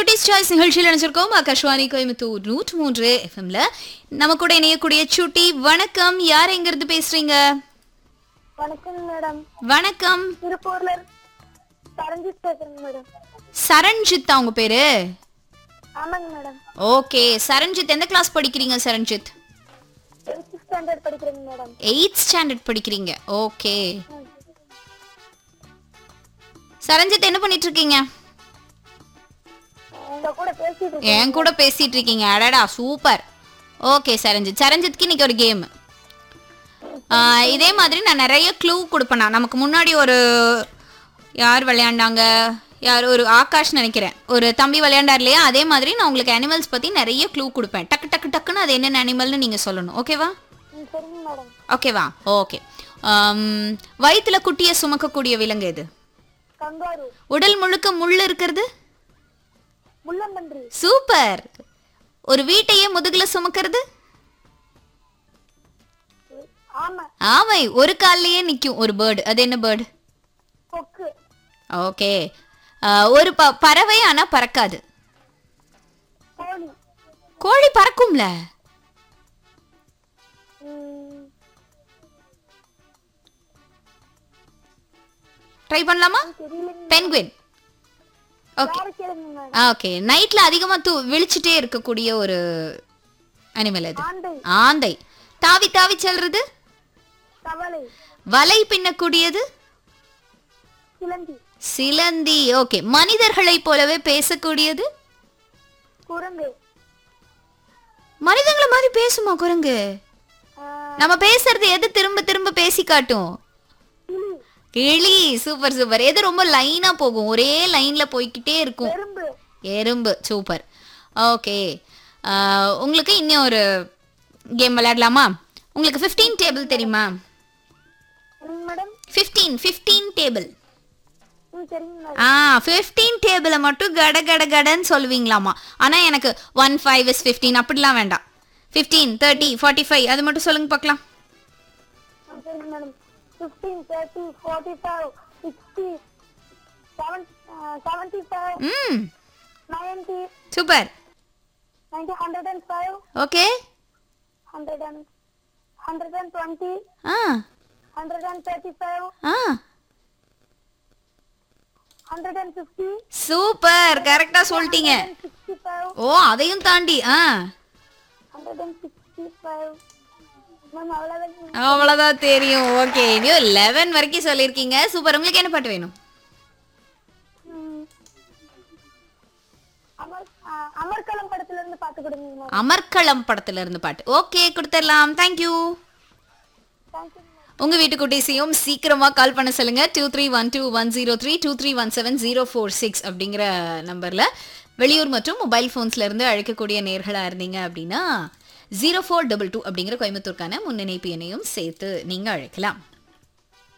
சுட்டிஸ் choice நிகழ்ச்சியில் நினைச்சிருக்கோம் ஆகாஷ்வாணி கோயம்புத்தூர் நூற்று மூன்று எஃப்எம்ல நம்ம கூட இணையக்கூடிய சுட்டி வணக்கம் யார் எங்க இருந்து பேசுறீங்க வணக்கம் மேடம் வணக்கம் திருப்பூர்ல இருந்து சரஞ்சித் பேசுறேங்க மேடம் சரண்ஜித் அவங்க பேரு ஆமாங்க மேடம் ஓகே சரண்ஜித் எந்த கிளாஸ் படிக்கிறீங்க சரண்ஜித் எயித்து ஸ்டாண்டர்ட் படிக்கிறேங்க மேடம் எயித் ஸ்டாண்டர்ட் படிக்கிறீங்க ஓகே சரண்ஜித் என்ன பண்ணிட்டு இருக்கீங்க உங்க கூட பேசிட்டு இருக்கேன் என் கூட பேசிட்டு இருக்கீங்க அடடா சூப்பர் ஓகே சரண்ஜித் சரண்ஜித்க்கு இன்னைக்கு ஒரு கேம் இதே மாதிரி நான் நிறைய க்ளூ கொடுப்பேன் நான். நமக்கு முன்னாடி ஒரு யார் விளையாண்டாங்க யார் ஒரு ஆகாஷ் நினைக்கிறேன் ஒரு தம்பி விளையாண்டார் இல்லையா அதே மாதிரி நான் உங்களுக்கு அனிமல்ஸ் பற்றி நிறைய க்ளூ கொடுப்பேன் டக்கு டக்கு டக்குன்னு அது என்னென்ன அனிமல்னு நீங்கள் சொல்லணும் ஓகேவா ம், சரிங்க மேடம் ஓகேவா ஓகே வயிற்றுல குட்டியை சுமக்கக்கூடிய விலங்கு எது கங்காரு உடல் முழுக்க முள் இருக்கிறது முள்ளம்பன்றி சூப்பர் ஒரு வீட்டையே முதுகுல சுமக்கிறது ஆமா ஆமை ஒரு கால்லயே நிக்கும் ஒரு பேர்டு அது என்ன பேர்டு கொக்கு ஓகே ஒரு ப பறவை ஆனா பறக்காது கோழி கோழி பறக்கும்ல ம், ட்ரை பண்ணலாமா தெரியலைங்க பென்குயின் ஓகே யாரு கேளுங்க மேடம் ஓகே நைட்ல அதிகமா தூ விழிச்சிட்டே இருக்கக்கூடிய ஒரு அனிமல் அது ஆண்டை ஆந்தை தாவி தாவி செல்றது தவளை வலை பின்னக்கூடியது சிலந்தி சிலந்தி ஓகே மனிதர்களைப் போலவே பேசக்கூடியது குரங்கு மனிதங்கள மாதிரி பேசுமா குரங்கு ஆ, நம்ம பேசுறது எது திரும்ப திரும்ப பேசி காட்டும் கிளி கிளி சூப்பர் சூப்பர் எது ரொம்ப லைனா போகும் ஒரே லைன்ல போய்க்கிட்டே இருக்கும் எறும்பு எறும்பு சூப்பர் ஓகே உங்களுக்கு இன்னும் ஒரு கேம் விளையாடலாமா உங்களுக்கு 15 டேபிள் தெரியுமா ம், மேடம் 15 15 டேபிள் ம் சரிங்க மேடம் ஆ 15 டேபிளை மட்டும் கட கட கடன்னு சொல்லுவீங்களாமா ஆனா எனக்கு ஒன் ஃபைவ் இஸ் ஃபிஃப்டீன் அப்படிலாம் வேண்டாம் 15 தேர்ட்டி ஃபார்ட்டி ஃபைவ் அது மட்டும் சொல்லுங்க பார்க்கலாம் ம், சரிங்க madam fifteen thirty forty five sixty seven seventy five ம் ninety super ninety hundred and five okay hundred and hundred and twenty ah hundred and thirty five ah hundred and fifty super கரெக்டா சொல்லிட்டீங்க sixty five ஓ அதையும் தாண்டி ah hundred and sixty five ma'am அவ்வளோதான் அவ்வளவுதான் தெரியும் okay இன்னும் eleven வரைக்கும் சொல்லியிருக்கீங்க சூப்பர் உங்களுக்கு என்ன பாட்டு வேணும் ம். அமர் ஆ, அமர்கலம் படத்துல இருந்து பாத்து கொடுங்க மேம் அமர்க்களம் படத்துல இருந்து பாட்டு ஓகே கொடுத்துடலாம் தேங்க்யூ தேங்க்யூ உங்க வீட்டு குட்டீஸையும் சீக்கிரமா கால் பண்ண சொல்லுங்க two three one two one zero three two three one seven zero four six அப்படிங்கிற நம்பர்ல வெளியூர் மற்றும் மொபைல் ஃபோன்ஸ்ல இருந்து அழைக்கக்கூடிய நேர்களா இருந்தீங்க அப்படின்னா ஜீரோ ஃபோர் டபுள் டூ அப்படிங்கிற கோயம்புத்தூர்க்கான முன்னிணைப்பு எண்ணையும் சேர்த்து நீங்க அழைக்கலாம்